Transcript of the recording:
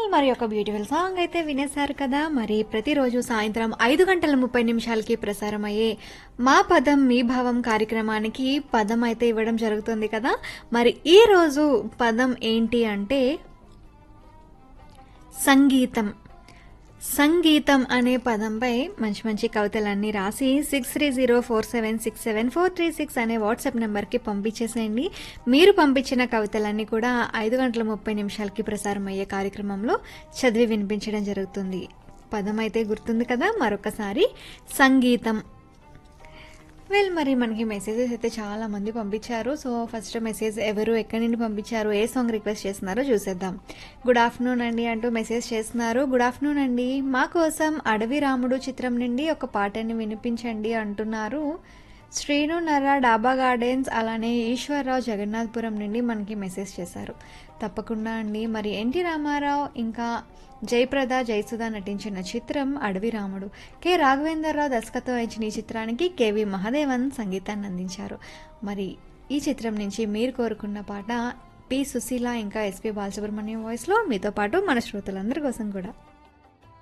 మరి ఒక beautiful song అయితే వినేశారు కదా మరి ప్రతిరోజు సాయంత్రం ఐదు గంటల ముప్పై నిమిషాలకి ప్రసారం అయ్యే మా పదం మీ భావం కార్యక్రమానికి పదం అయితే ఇవ్వడం జరుగుతుంది కదా మరి ఈ రోజు పదం ఏంటి అంటే సంగీతం సంగీతం అనే పదంపై మంచి మంచి కవితలన్నీ రాసి six three zero four seven six seven four three six అనే వాట్సాప్ నెంబర్కి పంపించేసేయండి మీరు పంపించిన కవితలన్నీ కూడా ఐదు గంటల ముప్పై నిమిషాలకి ప్రసారం అయ్యే కార్యక్రమంలో చదివి వినిపించడం జరుగుతుంది పదం అయితే గుర్తుంది కదా మరొకసారి సంగీతం వెల్ మరి మనకి మెసేజెస్ అయితే చాలా మంది పంపించారు సో ఫస్ట్ మెసేజ్ ఎవరు ఎక్కడి నుండి పంపించారు ఏ సాంగ్ రిక్వెస్ట్ చేస్తున్నారో చూసేద్దాం గుడ్ ఆఫ్టర్నూన్ అండి అంటూ మెసేజ్ చేస్తున్నారు గుడ్ ఆఫ్టర్నూన్ అండి మా కోసం అడవి రాముడు చిత్రం నుండి ఒక పాటని వినిపించండి అంటున్నారు శ్రీను నర డాబా గార్డెన్స్ అలానే ఈశ్వరరావు జగన్నాథపురం నుండి మనకి మెసేజ్ చేశారు తప్పకుండా అండి మరి ఎన్టీ రామారావు ఇంకా జయప్రద జయసుధ నటించిన చిత్రం అడవి రాముడు కె రాఘవేంద్రరావు దర్శకత్వం వహించిన ఈ చిత్రానికి కేవి మహాదేవన్ సంగీతాన్ని అందించారు మరి ఈ చిత్రం నుంచి మీరు కోరుకున్న పాట పి సుశీల ఇంకా ఎస్పి బాలసుబ్రహ్మణ్యం వాయిస్లో మీతో పాటు మన శ్రోతలందరి కోసం కూడా